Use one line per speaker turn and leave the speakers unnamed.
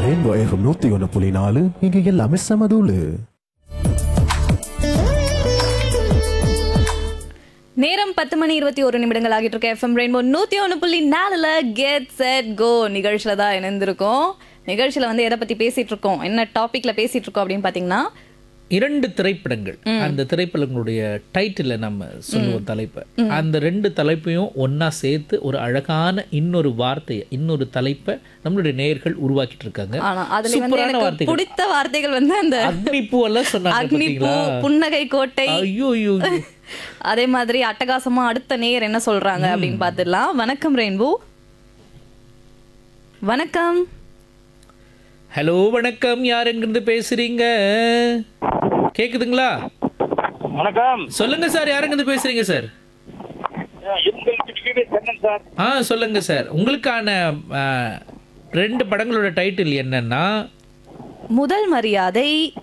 Rainbow FM நூத்தி ஒன்று புள்ளி நாலு இங்க எல்லாமே சமதூளு
நேரம் பத்து மணி இருபத்தி ஒரு நிமிடங்கள் ஆகிட்டு இருக்க எஃப்எம் ரெயின்போ நூத்தி ஒன்று புள்ளி நாலுல கெட் செட் கோ நிகழ்ச்சியில தான் இணைந்திருக்கோம் நிகழ்ச்சியில வந்து எதை பத்தி பேசிட்டு இருக்கோம் என்ன டாபிக்ல பேசிட்டு இருக்கோம் அப்படின்னு பாத்தீங்கன்னா
இரண்டு திரைப்படங்கள் அந்த திரைப்படங்களுடைய டைட்டில நம்ம சொல்லுவோம் தலைப்பை அந்த ரெண்டு தலைப்பையும் ஒண்ணா சேர்த்து ஒரு அழகான இன்னொரு வார்த்தையை இன்னொரு தலைப்பை நம்மளுடைய நேயர்கள் உருவாக்கிட்டு இருக்காங்க
ஆனா அதுல வந்து
சூப்பரான
எனக்கு
வார்த்தைகள்
பிடித்த வார்த்தைகள் வந்து அந்த
அக்னி பூ எல்லாம் சொன்னாங்க
அக்னிபூ
பாத்தீங்களா
புன்னகை கோட்டை
ஐயோ ஐயோ ஐயோ.
அதே மாதிரி அட்டகாசமா அடுத்த நேயர் என்ன சொல்றாங்க அப்படின்னு பாத்துடலாம் வணக்கம் ரெயின்போ வணக்கம்
ஹலோ வணக்கம் யார் எங்கிருந்து பேசுறீங்க கேக்குதுங்களா
வணக்கம்
சொல்லுங்க சார் யார் எங்கிருந்து பேசுறீங்க சார்
இருந்தல் பிடிக்கவே கண்ணன் சார்
ஆ சொல்லுங்க சார் உங்களுக்கான ஆ, ரெண்டு படங்களோட டைட்டில் என்னன்னா
முதல் மரியாதை